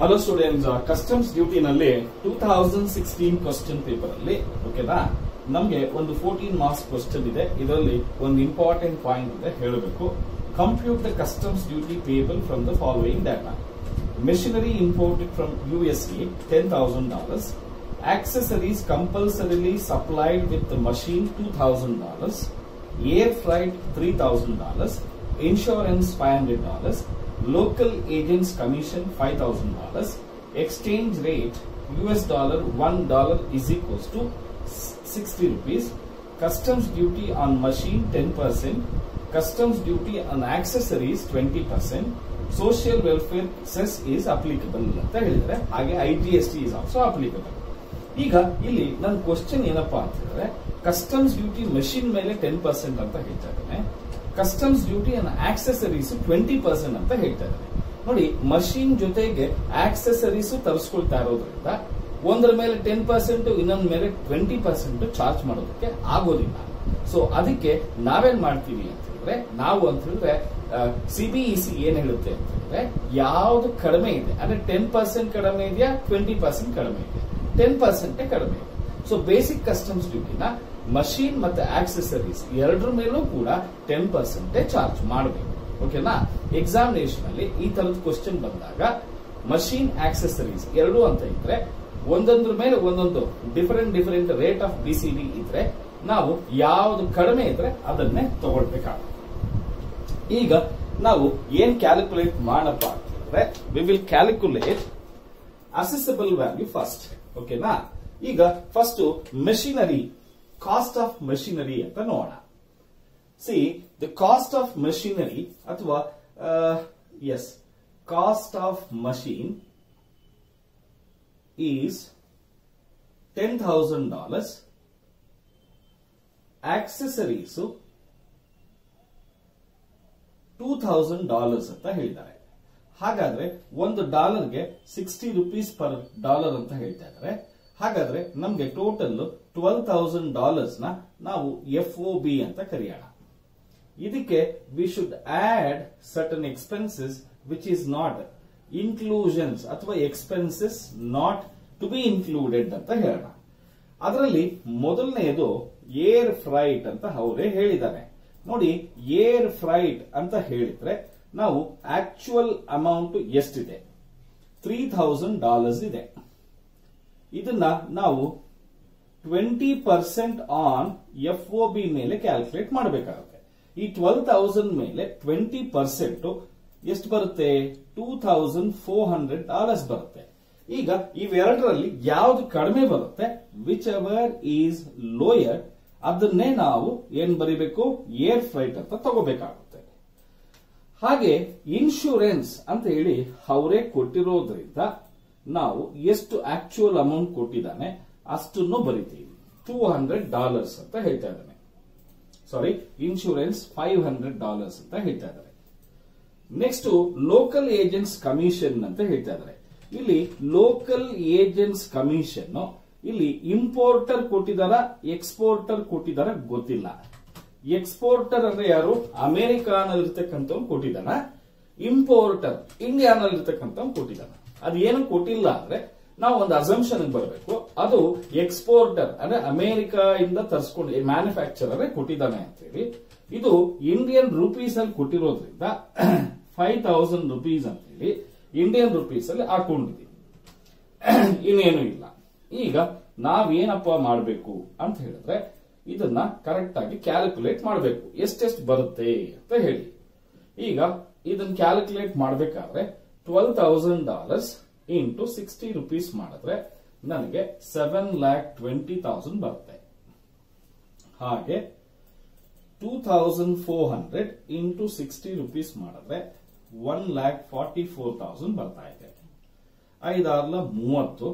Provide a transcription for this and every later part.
hello students customs ಡ್ಯೂಟಿನಲ್ಲಿ two thousand sixteen question paper ಅಲ್ಲಿ ಓಕೆನಾ ನಮಗೆ ಒಂದು ಫೋರ್ಟೀನ್ ಮಾರ್ಕ್ಸ್ ಕ್ವಶನ್ ಇದೆ ಇದರಲ್ಲಿ ಒಂದು ಇಂಪಾರ್ಟೆಂಟ್ ಪಾಯಿಂಟ್ ಇದೆ ಹೇಳಬೇಕು compute the customs duty payable from the following data machinery imported from USA ten thousand dollars accessories compulsorily supplied with the machine $2,000, air freight $3,000, insurance $500, local agents commission $5,000, exchange rate US dollar $1 is equals to 60 rupees, customs duty on machine 10%, customs duty on accessories 20%, social welfare cess is applicable ಅಂತ ಹೇಳಿದ್ರೆ ಹಾಗೆ I G S T is also applicable ಈಗ ಇಲ್ಲಿ ನನ್ನ question ಏನಪ್ಪಾ ಅಂತ ಹೇಳಿದ್ರೆ customs duty machine ಮೇಲೆ ಟೆನ್ ಪರ್ಸೆಂಟ್ ಅಂತ ಹೇಳ್ತಾ ಇದ್ದಾನೆ ಕಸ್ಟಮ್ಸ್ ಡ್ಯೂಟಿ ಅನ್ನ ಆಕ್ಸೆಸರೀಸ್ ಟ್ವೆಂಟಿ ಪರ್ಸೆಂಟ್ ಅಂತ ಹೇಳ್ತಾ ಇದ್ದಾನೆ ನೋಡಿ ಮಷಿನ್ ಜೊತೆಗೆ ಆಕ್ಸೆಸರೀಸ್ ತರಿಸ್ಕೊಳ್ತಾ ಇರೋದ್ರಿಂದ ಒಂದರ ಮೇಲೆ ಟೆನ್ ಪರ್ಸೆಂಟ್ ಇನ್ನೊಂದ್ ಮೇಲೆ ಟ್ವೆಂಟಿ ಪರ್ಸೆಂಟ್ ಚಾರ್ಜ್ ಮಾಡೋದಕ್ಕೆ ಆಗೋದಿಲ್ಲ ಸೊ ಅದಕ್ಕೆ ನಾವೇನ್ ಮಾಡ್ತೀವಿ ಅಂತ ಹೇಳಿದ್ರೆ ನಾವು ಅಂತ ಹೇಳಿದ್ರೆ ಸಿಬಿಇಸಿ ಏನ್ ಹೇಳುತ್ತೆ ಅಂತ ಹೇಳಿದ್ರೆ ಯಾವ್ದು ಕಡಿಮೆ ಇದೆ ಅಂದ್ರೆ ಟೆನ್ ಪರ್ಸೆಂಟ್ ಕಡಿಮೆ ಇದೆಯಾ ಟ್ವೆಂಟಿ ಪರ್ಸೆಂಟ್ ಕಡಿಮೆ ಇದೆ ಟೆನ್ ಪರ್ಸೆಂಟ್ ಕಡಿಮೆ ಇದೆ ಸೊ ಬೇಸಿಕ್ ಕಸ್ಟಮ್ಸ್ ಡ್ಯೂಟಿನ ಮಷೀನ್ ಮತ್ತೆ ಆಕ್ಸೆಸರೀಸ್ ಎರಡರ ಮೇಲೂ ಕೂಡ ಟೆನ್ ಪರ್ಸೆಂಟ್ ಚಾರ್ಜ್ ಮಾಡಬೇಕು ಓಕೆನಾ ಎಕ್ಸಾಮಿನೇಷನ್ ಅಲ್ಲಿ ಈ ತರದ ಕ್ವಶನ್ ಬಂದಾಗ ಮಷೀನ್ ಆಕ್ಸೆಸರೀಸ್ ಎರಡು ಅಂತ ಇದ್ರೆ ಒಂದೊಂದ್ರ ಮೇಲೆ ಒಂದೊಂದು different different rate of B C D ಇದ್ರೆ ನಾವು ಯಾವ್ದು ಕಡಿಮೆ ಇದ್ರೆ ಅದನ್ನೇ ತಗೊಳ್ಬೇಕಾಗುತ್ತೆ ಈಗ ನಾವು ಏನ್ ಕ್ಯಾಲ್ಕುಲೇಟ್ ಮಾಡಪ್ಪ ಅಂತಂದ್ರೆ we will calculate assessable value first ಓಕೆನಾ ಈಗ first machinery cost of machinery ಅಂತ ನೋಡೋಣ see the cost of machinery ಅಥವಾ as cost of machine is ten thousand dollars accessories two thousand dollars ಅಂತ ಹೇಳಿದ್ದಾರೆ ಹಾಗಾದ್ರೆ ಒಂದು ಡಾಲರ್ಗೆ ಸಿಕ್ಸ್ಟಿ ರುಪೀಸ್ ಪರ್ ಡಾಲರ್ ಅಂತ ಹೇಳ್ತಾ ಇದ್ದಾರೆ ಹಾಗಾದ್ರೆ ನಮ್ಗೆ ಟೋಟಲ್ ಟ್ವೆಲ್ ತೌಸಂಡ್ ಡಾಲರ್ಸ್ ನ ನಾವು ಎಫ್ ಒ ಬಿ ಅಂತ ಕರೆಯೋಣ ಇದಕ್ಕೆ we should add certain expenses which is not inclusions ಅಥವಾ expenses not to be included ಅಂತ ಹೇಳೋಣ ಅದರಲ್ಲಿ ಮೊದಲನೆಯದು ಏರ್ ಫ್ರೈಟ್ ಅಂತ ಅವರೇ ಹೇಳಿದ್ದಾರೆ ನೋಡಿ ಏರ್ ಫ್ರೈಟ್ ಅಂತ ಹೇಳಿದ್ರೆ ನಾವು ಆಕ್ಚುಯಲ್ ಅಮೌಂಟ್ ಎಷ್ಟಿದೆ ತ್ರೀ ಥೌಸಂಡ್ ಡಾಲರ್ಸ್ ಇದೆ ಇದನ್ನ ನಾವು twenty percent on F O B ಮೇಲೆ ಕ್ಯಾಲ್ಕುಲೇಟ್ ಮಾಡಬೇಕಾಗುತ್ತೆ ಈ ಟ್ವೆಲ್ ತೌಸಂಡ್ ಮೇಲೆ ಟ್ವೆಂಟಿ ಪರ್ಸೆಂಟ್ ಎಷ್ಟು ಬರುತ್ತೆ two thousand four hundred dollars ಬರುತ್ತೆ ಈಗ ಇವೆರಡರಲ್ಲಿ ಯಾವ್ದು ಕಡಿಮೆ ಬರುತ್ತೆ ವಿಚ್ ಎವರ್ ಈಸ್ ಲೋಯರ್ ಅದನ್ನೇ ನಾವು ಏನ್ ಬರಿಬೇಕು ಏರ್ ಫ್ಲೈಟ್ ಅಂತ ತಗೋಬೇಕಾಗುತ್ತೆ ಹಾಗೆ ಇನ್ಶೂರೆನ್ಸ್ ಅಂತ ಹೇಳಿ ಅವರೇ ಕೊಟ್ಟಿರೋದ್ರಿಂದ ನಾವು ಎಷ್ಟು ಆಕ್ಚುಯಲ್ ಅಮೌಂಟ್ ಕೊಟ್ಟಿದ್ದಾನೆ ಅಷ್ಟನ್ನು ಬರಿತೀವಿ ಟೂ ಹಂಡ್ರೆಡ್ ಡಾಲರ್ಸ್ ಅಂತ ಹೇಳ್ತಾ ಇದ್ದಾನೆ sorry insurance five hundred dollars ಅಂತ ಹೇಳ್ತಾ ಇದ್ದಾರೆ ನೆಕ್ಸ್ಟ್ ಲೋಕಲ್ ಏಜೆಂಟ್ಸ್ ಕಮಿಷನ್ ಅಂತ ಹೇಳ್ತಾ ಇದ್ದಾರೆ ಇಲ್ಲಿ ಲೋಕಲ್ ಏಜೆಂಟ್ಸ್ ಕಮಿಷನ್ ಇಲ್ಲಿ ಇಂಪೋರ್ಟರ್ ಕೊಟ್ಟಿದಾರ ಎಕ್ಸ್ಪೋರ್ಟರ್ ಕೊಟ್ಟಿದಾರ ಗೊತ್ತಿಲ್ಲ ಎಕ್ಸ್ಪೋರ್ಟರ್ ಅಂದ್ರೆ ಯಾರು ಅಮೆರಿಕಾನಲ್ಲಿರ್ತಕ್ಕಂಥವ್ನು ಕೊಟ್ಟಿದ್ದಾನ ಇಂಪೋರ್ಟರ್ ಇಂಡಿಯಾನಲ್ಲಿರ್ತಕ್ಕಂಥವ್ನು ಕೊಟ್ಟಿದ್ದಾನ ಅದು ಏನು ಕೊಟ್ಟಿಲ್ಲ ಅಂದ್ರೆ ನಾವು ಒಂದು ಅಸಂಪ್ಷನ್ ಬರಬೇಕು ಅದು ಎಕ್ಸ್ಪೋರ್ಟರ್ ಅಂದ್ರೆ ಅಮೆರಿಕಾ ಇಂದ ತರಿಸ್ಕೊಂಡು ಮ್ಯಾನುಫ್ಯಾಕ್ಚರರ್ ಕೊಟ್ಟಿದ್ದಾನೆ ಅಂತ ಹೇಳಿ ಇದು ಇಂಡಿಯನ್ ರುಪೀಸ್ ಅಲ್ಲಿ ಕೊಟ್ಟಿರೋದ್ರಿಂದ ಫೈವ್ ತೌಸಂಡ್ ರುಪೀಸ್ ಅಂತ ಹೇಳಿ ಇಂಡಿಯನ್ ರುಪೀಸ್ ಅಲ್ಲಿ ಹಾಕೊಂಡಿದ್ದೀವಿ ಇನ್ನೇನು ಇಲ್ಲ ಈಗ ನಾವೇನಪ್ಪ ಮಾಡಬೇಕು ಅಂತ ಹೇಳಿದ್ರೆ ಇದನ್ನ ಕರೆಕ್ಟ್ ಆಗಿ ಕ್ಯಾಲ್ಕುಲೇಟ್ ಮಾಡಬೇಕು ಎಷ್ಟೆಷ್ಟು ಬರುತ್ತೆ ಅಂತ ಹೇಳಿ ಈಗ ಇದನ್ನ ಕ್ಯಾಲ್ಕುಲೇಟ್ ಮಾಡಬೇಕಾದ್ರೆ twelve thousand dollars into sixty rupees ಮಾಡಿದ್ರೆ ನನಗೆ ಸೆವೆನ್ ಲ್ಯಾಕ್ ಟ್ವೆಂಟಿ ತೌಸಂಡ್ ಬರುತ್ತೆ ಹಾಗೆ two thousand four hundred into sixty rupees ಮಾಡಿದ್ರೆ one lakh forty four thousand ಬರ್ತಾ ಇದೆ ಐದಾರ್ಲ ಮೂವತ್ತು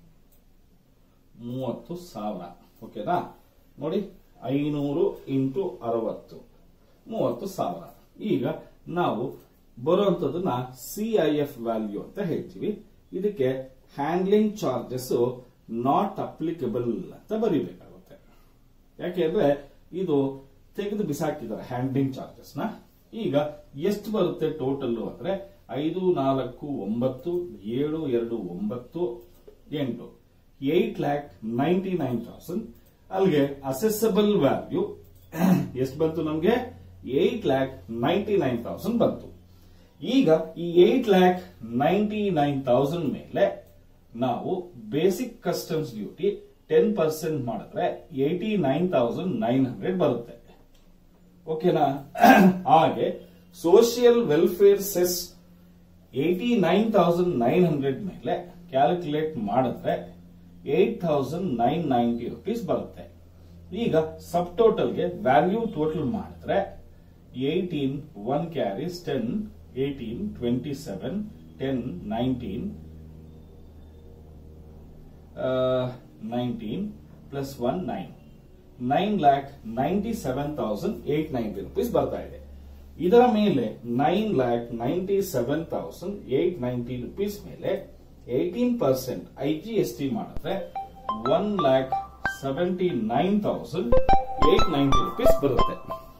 ಮೂವತ್ತು ಸಾವಿರ ಓಕೆನಾ ನೋಡಿ ಐನೂರು ಇಂಟು ಅರವತ್ತು ಮೂವತ್ತು ಸಾವಿರ ಈಗ ನಾವು ಬರುವಂತದನ್ನ ಸಿ ಐ ಎಫ್ ವ್ಯಾಲ್ಯೂ ಅಂತ ಹೇಳ್ತೀವಿ ಇದಕ್ಕೆ ಹ್ಯಾಂಡ್ಲಿಂಗ್ ಚಾರ್ಜಸ್ ನಾಟ್ ಅಪ್ಲಿಕಬಲ್ ಅಂತ ಬರೀಬೇಕಾಗುತ್ತೆ ಯಾಕೆಂದ್ರೆ ಇದು ತೆಗೆದು ಬಿಸಾಕಿದ್ದಾರೆ ಹ್ಯಾಂಡ್ಲಿಂಗ್ ಚಾರ್ಜಸ್ ನ ಈಗ ಎಷ್ಟು ಬರುತ್ತೆ ಟೋಟಲ್ ಅಂದ್ರೆ ಐದು ನಾಲ್ಕು ಒಂಬತ್ತು ಏಳು ಎರಡು ಒಂಬತ್ತು ಎಂಟು eight lakh ninety nine thousand ಅಲ್ಲಿಗೆ ಅಸೆಸಬಲ್ ವ್ಯಾಲ್ಯೂ ಎಷ್ಟು ಬಂತು ನಮಗೆ eight lakh ninety nine thousand ಬಂತು ಈಗ ಈ eight lakh ninety nine thousand ಮೇಲೆ ನಾವು basic customs duty ten percent ಮಾಡಿದ್ರೆ eighty nine thousand nine hundred ಬರುತ್ತೆ ಓಕೆನಾ ಹಾಗೆ social welfare cess eighty nine thousand nine hundred ಮೇಲೆ ಕ್ಯಾಲ್ಕುಲೇಟ್ ಮಾಡಿದ್ರೆ eight thousand nine ninety rupees ಬರುತ್ತೆ ಈಗ ಸಬ್ ಟೋಟಲ್ಗೆ ವ್ಯಾಲ್ಯೂ ಟೋಟಲ್ ಮಾಡಿದ್ರೆ eighteen one carries ten eighteen twenty seven ten nineteen nineteen plus one nine nine lakh ninety seven thousand eight ninety rupees ಬರ್ತಾ ಇದೆ ಇದರ ಮೇಲೆ nine lakh ninety seven thousand eight ninety rupees ಮೇಲೆ eighteen percent I G S T ಮಾಡಿದ್ರೆ one lakh seventy nine thousand eight ninety rupees ಬರುತ್ತೆ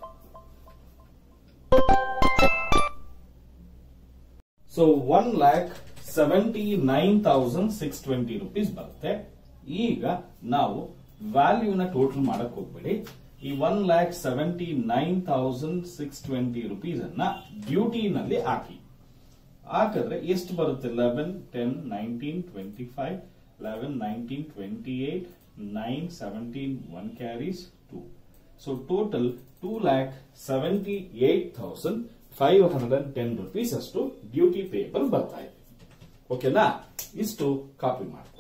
so one lakh seventy nine thousand six twenty rupees ಬರುತ್ತೆ ಈಗ ನಾವು ವ್ಯಾಲ್ಯೂನ ಟೋಟಲ್ ಮಾಡಕ್ ಹೋಗ್ಬೇಡಿ ಈ one lakh seventy nine thousand six twenty rupees ಅನ್ನ ಡ್ಯೂಟಿನಲ್ಲಿ ಹಾಕಿ ಹಾಕಿದ್ರೆ ಎಷ್ಟು ಬರುತ್ತೆ eleven ten nineteen twenty five eleven nineteen twenty eight nine seventeen one carries two so total two lakh seventy eight thousand five hundred and ten rupees ಅಷ್ಟು duty payable ಬರ್ತಾ ಇದೆ ಓಕೆನಾ ಇಷ್ಟು ಕಾಪಿ ಮಾಡಿ